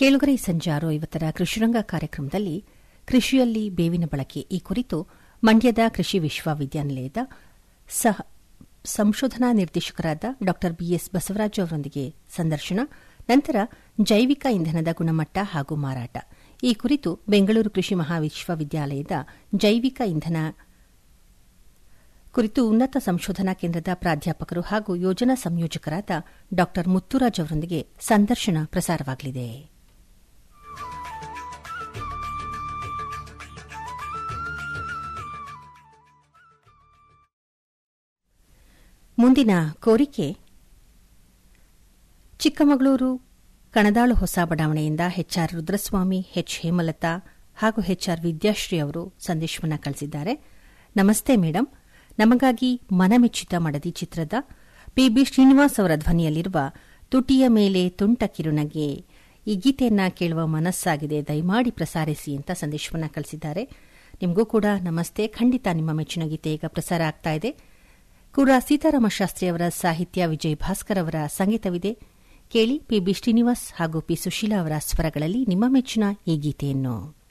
ಕೇಳುಗರೆ ಸಂಜೆ ಆರು ಐವತ್ತರ ಕೃಷಿರಂಗ ಕಾರ್ಯಕ್ರಮದಲ್ಲಿ ಕೃಷಿಯಲ್ಲಿ ಬೇವಿನ ಬಳಕೆ ಈ ಕುರಿತು ಮಂಡ್ಯದ ಕೃಷಿ ವಿಶ್ವವಿದ್ಯಾನಿಲಯದ ಸಹ ಸಂಶೋಧನಾ ನಿರ್ದೇಶಕರಾದ ಡಾ ಬಿಎಸ್ ಬಸವರಾಜ್ ಅವರೊಂದಿಗೆ ಸಂದರ್ಶನ ನಂತರ ಜೈವಿಕ ಇಂಧನದ ಗುಣಮಟ್ಟ ಹಾಗೂ ಮಾರಾಟ ಈ ಕುರಿತು ಬೆಂಗಳೂರು ಕೃಷಿ ಮಹಾವಿಶ್ವವಿದ್ಯಾಲಯದ ಜೈವಿಕ ಇಂಧನ ಕುರಿತು ಉನ್ನತ ಸಂಶೋಧನಾ ಕೇಂದ್ರದ ಪ್ರಾಧ್ಯಾಪಕರು ಹಾಗೂ ಯೋಜನಾ ಸಂಯೋಜಕರಾದ ಡಾ ಮುತ್ತುರಾಜ್ ಅವರೊಂದಿಗೆ ಸಂದರ್ಶನ ಪ್ರಸಾರವಾಗಲಿದೆ ಮುಂದಿನ ಕೋರಿಕೆ ಚಿಕ್ಕಮಗಳೂರು ಕಣದಾಳು ಹೊಸ ಬಡಾವಣೆಯಿಂದ ಎಚ್ಆರ್ ರುದ್ರಸ್ವಾಮಿ ಎಚ್ ಹೇಮಲತಾ ಹಾಗೂ ಎಚ್ಆರ್ ವಿದ್ಯಾಶ್ರೀ ಅವರು ಸಂದೇಶವನ್ನು ಕಳಿಸಿದ್ದಾರೆ ನಮಸ್ತೆ ಮೇಡಂ ನಮಗಾಗಿ ಮನಮೆಚ್ಚಿತ ಮಡದಿ ಚಿತ್ರದ ಪಿಬಿ ಶ್ರೀನಿವಾಸ್ ಅವರ ಧ್ವನಿಯಲ್ಲಿರುವ ತುಟಿಯ ಮೇಲೆ ತುಂಟ ಕಿರುನಗೆ ಈ ಗೀತೆಯನ್ನ ಕೇಳುವ ಮನಸ್ಸಾಗಿದೆ ದಯಮಾಡಿ ಪ್ರಸಾರಿಸಿ ಅಂತ ಸಂದೇಶವನ್ನು ಕಳಿಸಿದ್ದಾರೆ ನಿಮಗೂ ಕೂಡ ನಮಸ್ತೆ ಖಂಡಿತ ನಿಮ್ಮ ಮೆಚ್ಚಿನ ಗೀತೆ ಈಗ ಪ್ರಸಾರ ಆಗ್ತಾ ಇದೆ ಕೂಡ ಸೀತಾರಾಮ ಶಾಸ್ತ್ರಿ ಅವರ ಸಾಹಿತ್ಯ ವಿಜಯ್ ಭಾಸ್ಕರ್ ಅವರ ಸಂಗೀತವಿದೆ ಕೇಳಿ ಪಿಬಿ ಶ್ರೀನಿವಾಸ್ ಹಾಗೂ ಪಿ ಸುಶೀಲಾ ಅವರ ಸ್ವರಗಳಲ್ಲಿ ನಿಮ್ಮ ಮೆಚ್ಚಿನ ಈ ಗೀತೆಯನ್ನು